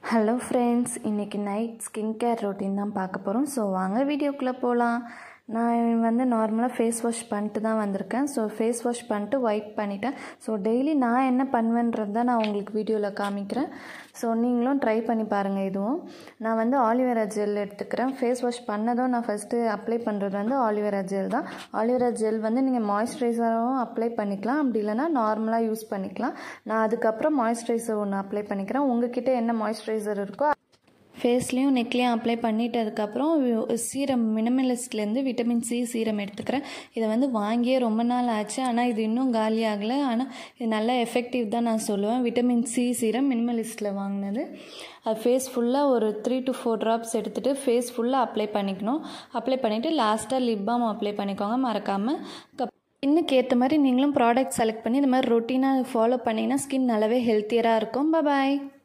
hello friends இன்றைக்கி night skin care routine தான் பார்க்க போகிறோம் ஸோ வாங்க வீடியோக்குள்ளே போகலாம் நான் வந்து நார்மலாக ஃபேஸ் வாஷ் பண்ணிட்டு தான் வந்திருக்கேன் ஸோ ஃபேஸ் வாஷ் பண்ணிட்டு ஒயிட் பண்ணிட்டேன் ஸோ டெய்லி நான் என்ன பண்ணுவேன்றது தான் நான் உங்களுக்கு வீடியோவில் காமிக்கிறேன் ஸோ நீங்களும் ட்ரை பண்ணி பாருங்கள் இதுவும் நான் வந்து ஆலிவேரா ஜெல் எடுத்துக்கிறேன் ஃபேஸ் வாஷ் பண்ணதும் நான் ஃபஸ்ட்டு அப்ளை பண்ணுறது வந்து ஆலிவேரா ஜெல் தான் ஆலிவேரா ஜெல் வந்து நீங்கள் மாய்ஸ்சரைசரும் அப்ளை பண்ணிக்கலாம் அப்படி இல்லைனா நார்மலாக யூஸ் பண்ணிக்கலாம் நான் அதுக்கப்புறம் மாய்ஸ்சரைசர் ஒன்று அப்ளை பண்ணிக்கிறேன் உங்ககிட்ட என்ன மாய்ஸ்சரைசர் இருக்கோ ஃபேஸ்லேயும் நெக்லேயும் அப்ளை பண்ணிட்டதுக்கப்புறம் சீரம் மினிமலிஸ்ட்லேருந்து விட்டமின் சி சீரம் எடுத்துக்கிறேன் இதை வந்து வாங்கியே ரொம்ப நாள் ஆச்சு ஆனால் இது இன்னும் காலி ஆகலை ஆனால் இது நல்ல எஃபெக்டிவ் தான் நான் சொல்லுவேன் விட்டமின் சி சீரம் மினிமலிஸ்ட்டில் வாங்கினது அது ஃபேஸ் ஃபுல்லாக ஒரு த்ரீ டு ஃபோர் ட்ராப்ஸ் எடுத்துகிட்டு ஃபேஸ் ஃபுல்லாக அப்ளை பண்ணிக்கணும் அப்ளை பண்ணிவிட்டு லாஸ்ட்டாக லிப் பாம் அப்ளை பண்ணிக்கோங்க மறக்காமல் கப் ஸ்கின்னுக்கு ஏற்ற மாதிரி நீங்களும் ப்ராடக்ட் செலக்ட் பண்ணி இந்த மாதிரி ரொட்டீனாக ஃபாலோ பண்ணிங்கன்னா ஸ்கின் நல்லாவே ஹெல்த்தியராக இருக்கும் பாய்